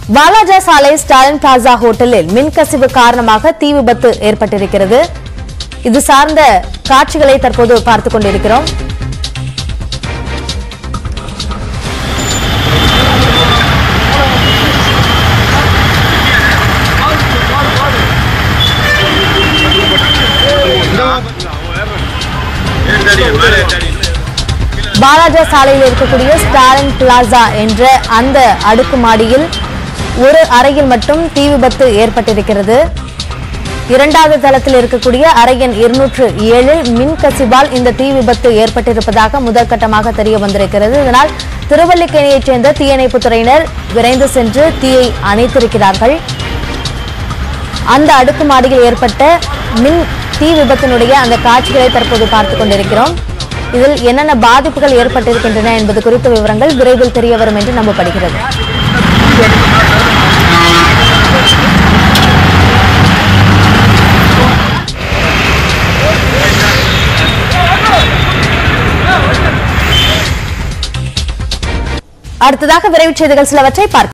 வாலாஜா சாலை ஸ்டாலின் பிளாசா ஹோட்டலில் மின்கசிவு காரணமாக தீ விபத்து ஏற்பட்டிருக்கிறது இது சார்ந்த காட்சிகளை தற்போது பார்த்துக் கொண்டிருக்கிறோம் பாலாஜா சாலையில் இருக்கக்கூடிய ஸ்டாலின் பிளாசா என்ற அந்த அடுக்குமாடியில் ஒரு அறையில் மட்டும் தீ விபத்து ஏற்பட்டிருக்கிறது இரண்டாவது தளத்தில் இருக்கக்கூடிய அறையன் இருநூற்று ஏழில் மின் கசிவால் இந்த தீ விபத்து ஏற்பட்டிருப்பதாக முதற்கட்டமாக தெரிய வந்திருக்கிறது இதனால் திருவல்லிக்கேணியைச் சேர்ந்த தீயணைப்புத் துறையினர் விரைந்து சென்று தீயை அணைத்திருக்கிறார்கள் அந்த அடுக்குமாடியில் ஏற்பட்ட மின் தீ விபத்தினுடைய அந்த காட்சிகளை தற்போது பார்த்துக் கொண்டிருக்கிறோம் இதில் என்னென்ன பாதிப்புகள் ஏற்பட்டிருக்கின்றன என்பது குறித்த விவரங்கள் விரைவில் தெரிய வரும் என்று நம்பப்படுகிறது அடுத்ததாக விரைவுச் செய்திகள் சிலவற்றை பார்க்கலாம்